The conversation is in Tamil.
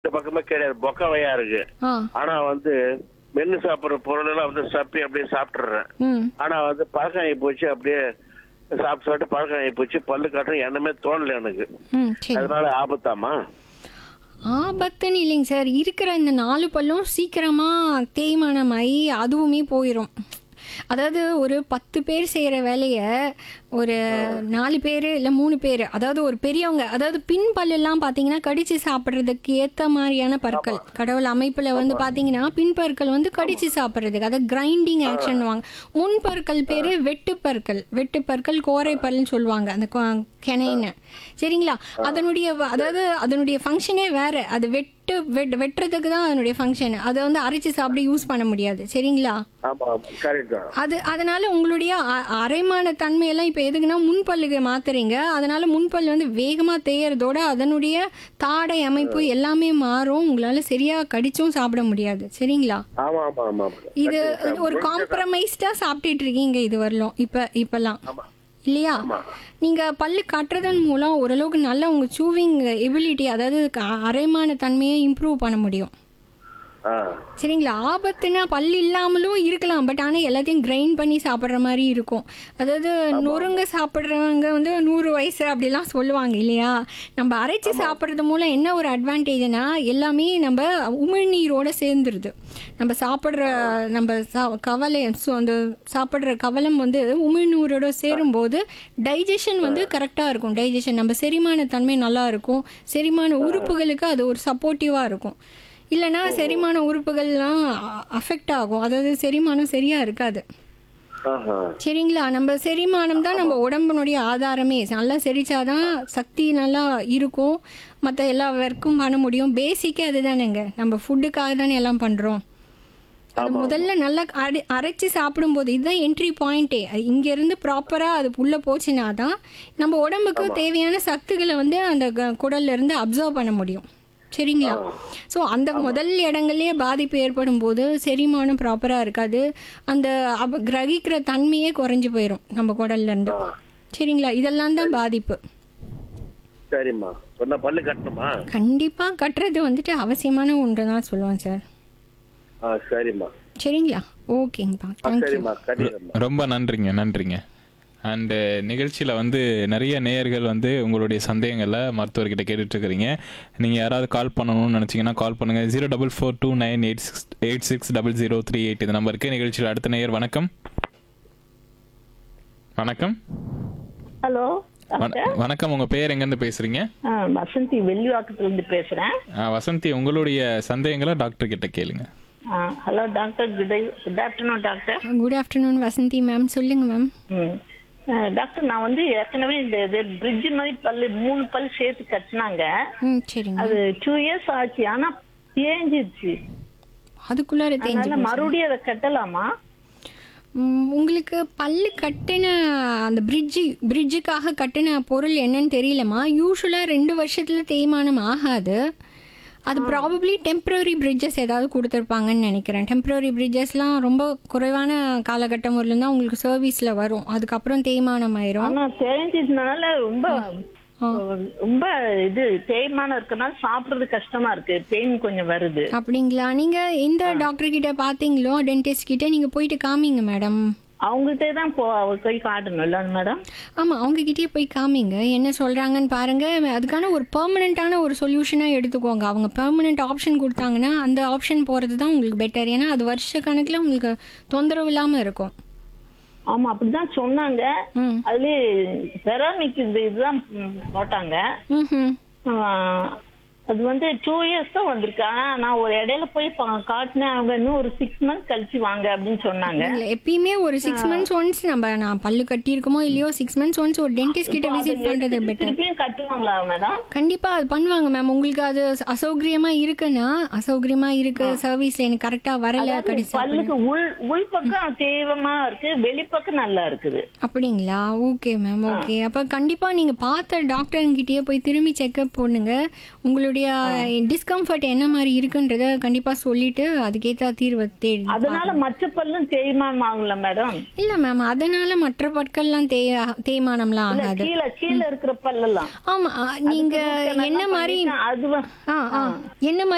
இந்த பக்கமே கிடையாது பொக்கவையா இருக்கு ஆ ஆனா வந்து மென்னு சாப்பிடுற பொருள் எல்லாம் வந்து சப்பி அப்படியே சாப்பிட்டுறேன் ம் ஆனா வந்து பழக்கம் ஆகி போச்சு அப்படியே சாப்பிட்டு சாப்பிட்டு பழக்கம் ஆகி போச்சு பல்லு காட்டுற எண்ணமே தோணல எனக்கு ம் சரி அதனால ஆபத்தாமா ஆபத்துன்னு இல்லைங்க சார் இருக்கிற இந்த நாலு பல்லும் சீக்கிரமா தேய்மானமாகி அதுவுமே போயிடும் அதாவது ஒரு பத்து பேர் செய்கிற வேலையை ஒரு நாலு பேர் இல்லை மூணு பேர் அதாவது ஒரு பெரியவங்க அதாவது பின் பல்லெல்லாம் பார்த்தீங்கன்னா கடிச்சு சாப்பிட்றதுக்கு ஏற்ற மாதிரியான பற்கள் கடவுள் அமைப்பில் வந்து பார்த்தீங்கன்னா பின் பற்கள் வந்து கடிச்சு சாப்பிட்றதுக்கு அதாவது கிரைண்டிங் ஆக்ஷன் வாங்க முன் பற்கள் பேர் வெட்டு பற்கள் வெட்டு பற்கள் கோரை பல்லுன்னு சொல்லுவாங்க அந்த கொ- கெனைன்னு சரிங்களா அதனுடைய வ- அதாவது அதனுடைய ஃபங்க்ஷனே வேற அது வெட்டு வெட் வெட்டுறதுக்கு தான் அதனுடைய ஃபங்க்ஷன் அதை வந்து அரைச்சு சாப்பிட யூஸ் பண்ண முடியாது சரிங்களா ஆமா கரெக்ட் தான் அது அதனால உங்களுடைய அ- அரைமான தன்மையெல்லாம் இப்போ எதுக்குன்னா முன்பல்லுக்கு மாத்துறீங்க அதனால முன்பல் வந்து வேகமா தேயறதோட அதனுடைய தாடை அமைப்பு எல்லாமே மாறும் உங்களால சரியா கடிச்சும் சாப்பிட முடியாது சரிங்களா ஆமா ஆமா ஆமா இது ஒரு காம்ப்ரமைஸ்டா சாப்பிட்டுட்டு இருக்கீங்க இது வரலும் இப்ப இப்பெல்லாம் இல்லையா நீங்க பல்லு கட்டுறதன் மூலம் ஓரளவுக்கு நல்லா உங்க சூவிங் எபிலிட்டி அதாவது க- அரைமான தன்மையை இம்ப்ரூவ் பண்ண முடியும் ஆ சரிங்களா ஆபத்துனா பல் இல்லாமலும் இருக்கலாம் பட் ஆனால் எல்லாத்தையும் கிரைண்ட் பண்ணி சாப்பிட்ற மாதிரி இருக்கும் அதாவது நொறுங்க சாப்பிட்றவங்க வந்து நூறு வயசு அப்படிலாம் சொல்லுவாங்க இல்லையா நம்ம அரைச்சி சாப்பிட்றது மூலம் என்ன ஒரு அட்வான்டேஜ்னா எல்லாமே நம்ம உமிழ்நீரோட சேர்ந்துருது நம்ம சாப்பிட்ற நம்ம சா கவலை ஸோ அந்த சாப்பிட்ற கவலம் வந்து உமிழ்நீரோட சேரும்போது டைஜஷன் வந்து கரெக்டாக இருக்கும் டைஜஷன் நம்ம செரிமான தன்மை நல்லா இருக்கும் செரிமான உறுப்புகளுக்கு அது ஒரு சப்போர்ட்டிவாக இருக்கும் இல்லைன்னா செரிமான உறுப்புகள்லாம் அஃபெக்ட் ஆகும் அதாவது செரிமானம் சரியா இருக்காது ஆஹா சரிங்களா நம்ம செரிமானம் தான் நம்ம உடம்பினுடைய ஆதாரமே நல்லா செரிச்சாதான் சக்தி நல்லா இருக்கும் மற்ற எல்லா ஒர்க்கும் பண்ண முடியும் பேசிக்கே அதுதானேங்க நம்ம ஃபுட்டுக்காக தானே எல்லாம் பண்ணுறோம் அது முதல்ல நல்லா அரை அரைச்சி சாப்பிடும்போது இதுதான் என்ட்ரி பாயிண்ட்டே இங்கேருந்து ப்ராப்பராக அது உள்ளே போச்சுன்னா தான் நம்ம உடம்புக்கு தேவையான சக்திகளை வந்து அந்த க- குடல்ல இருந்து அப்சர்வ் பண்ண முடியும் சரிங்களா ஸோ அந்த முதல் இடங்கள்லயே பாதிப்பு ஏற்படும் போது செரிமானம் ப்ராப்பராக இருக்காது அந்த அப்ப கிரகிக்கிற தன்மையே குறைஞ்சு போயிடும் நம்ம குடல்ல இருந்து சரிங்களா இதெல்லாம் தான் பாதிப்பு சரிம்மா சொன்ன பல்லு கட்டணுமா கண்டிப்பாக கட்டுறது வந்துட்டு அவசியமான ஒன்று தான் சொல்லுவேன் சார் ஆ சரிம்மா சரிங்களா ஓகேங்கப்பா ஆ, தேங்க்யூ சரிம்மா கட்டிடுறேம்மா ரொம்ப நன்றிங்க நன்றிங்க அண்டு நிகழ்ச்சியில் வந்து நிறைய நேயர்கள் வந்து உங்களுடைய சந்தேகங்களை மருத்துவர்கிட்ட கேட்டுட்டு இருக்கிறீங்க நீங்கள் யாராவது கால் பண்ணணும்னு நினச்சிங்கன்னா கால் பண்ணுங்கள் zero double four two nine eight six eight six double zero three eight இந்த நம்பருக்கு நிகழ்ச்சியில் அடுத்த நேயர் வணக்கம் வணக்கம் ஹலோ வண- வணக்கம் உங்கள் பேர் எங்கேருந்து பேசுகிறீங்க ஆ, வசந்தி வெள்ளிவாக்கத்துல இருந்து பேசுறேன் வசந்தி உங்களுடைய சந்தேகங்களை டாக்டர் கிட்ட கேளுங்க ஆ, hello doctor good good afternoon doctor good afternoon Vasanthi ma'am சொல்லுங்க மேம் ம். ஆ, டாக்டர் நான் வந்து ஏற்கனவே இந்த இது பிரிட்ஜ் மாதிரி பல்லு மூணு பல் சேர்த்து கட்டினாங்க ம் சரிங்க அது டூ இயர்ஸ் ஆச்சு ஆனா தேஞ்சிருச்சு அதுக்குள்ளார தேஞ்சு அதனால மறுபடியும் அதை கட்டலாமா ம், உங்களுக்கு பல்லு கட்டின அந்த பிரிட்ஜு பிரிட்ஜுக்காக கட்டின பொருள் என்னன்னு தெரியலம்மா யூஸ்வலாக ரெண்டு வருஷத்துல தேய்மானம் ஆகாது அது ப்ராபப்ளி டெம்பரரி பிரிட்ஜஸ் ஏதாவது கொடுத்துருப்பாங்கன்னு நினைக்கிறேன் டெம்பரரி பிரிட்ஜஸ்லாம் ரொம்ப குறைவான காலகட்டம் வரலும் தான் உங்களுக்கு சர்வீஸில் வரும் அதுக்கப்புறம் தேய்மானம் ஆயிரும் ஆனா தேஞ்சிருந்தனால ரொம்ப ரொம்ப இது தேய்மானம் இருக்கனால சாப்பிடுறது கஷ்டமா இருக்கு பெயின் கொஞ்சம் வருது அப்படிங்களா நீங்கள் எந்த டாக்டர் கிட்ட பார்த்தீங்களோ டென்டிஸ்ட் கிட்ட நீங்கள் போயிட்டு காமிங்க மேடம் அவங்ககிட்ட தான் போ போய் காட்டணும்ல மேடம் ஆமாம் அவங்ககிட்டயே போய் காமிங்க என்ன சொல்கிறாங்கன்னு பாருங்க அதுக்கான ஒரு பெர்மனண்ட்டான ஒரு சொல்யூஷனாக எடுத்துக்கோங்க அவங்க பெர்மனண்ட் ஆப்ஷன் கொடுத்தாங்கன்னா அந்த ஆப்ஷன் போகிறது தான் உங்களுக்கு பெட்டர் ஏன்னா அது வருஷ கணக்கில் உங்களுக்கு தொந்தரவு இல்லாமல் இருக்கும் ஆமா அப்படிதான் சொன்னாங்க ம் அதுல செராமிக் இந்த இதுதான் ம், போட்டாங்க ம் ஆ, அது வந்து டூ இயர்ஸ் தான் வந்திருக்கு ஆனா நான் ஒரு இடையில போய் பா- காட்டினேன் அவங்க இன்னும் ஒரு சிக்ஸ் மந்த்ஸ் கழிச்சு வாங்க அப்படின்னு சொன்னாங்க இல்லை எப்பயுமே ஒரு சிக்ஸ் மந்த்ஸ் ஒன்ஸ் நம்ம நான் பல்லு கட்டியிருக்கோமோ இல்லையோ சிக்ஸ் மந்த்ஸ் ஒன்ஸ் ஒரு டென்டிஸ்ட் கிட்ட விசிட் பண்ணுறது பெட்டர் திருப்பியும் கட்டுவாங்களா மேடம் கண்டிப்பாக அது பண்ணுவாங்க மேம் உங்களுக்கு அது அசௌகரியமாக இருக்குன்னா அசௌகரியமாக இருக்கு சர்வீஸில் எனக்கு கரெக்டாக வரல கடைசி பல்லுக்கு உள் உள் பக்கம் தேவமா இருக்கு வெளிப்பக்கம் நல்லா இருக்குது அப்படிங்களா ஓகே மேம் ஓகே அப்போ கண்டிப்பாக நீங்கள் பார்த்த டாக்டர்கிட்டயே போய் திரும்பி செக்அப் பண்ணுங்க உங்களுடைய டிஸ்கம்ஃபர்ட் என்ன மாதிரி இருக்குன்றத கண்டிப்பாக சொல்லிட்டு அதுக்கேற்ற தீர்வை தேடி அதனால மற்ற பல்லும் தேய்மானம் ஆகும்ல மேடம் இல்லை மேம் அதனால மற்ற பற்கள்லாம் தே தேய்மானம்லாம் இல்ல ஆகாது கீழே கீழே இருக்கிற பல்லெல்லாம் ஆமாம் நீங்கள் என்ன மாதிரி அது வ- ஆ ஆ என்ன மாதிரி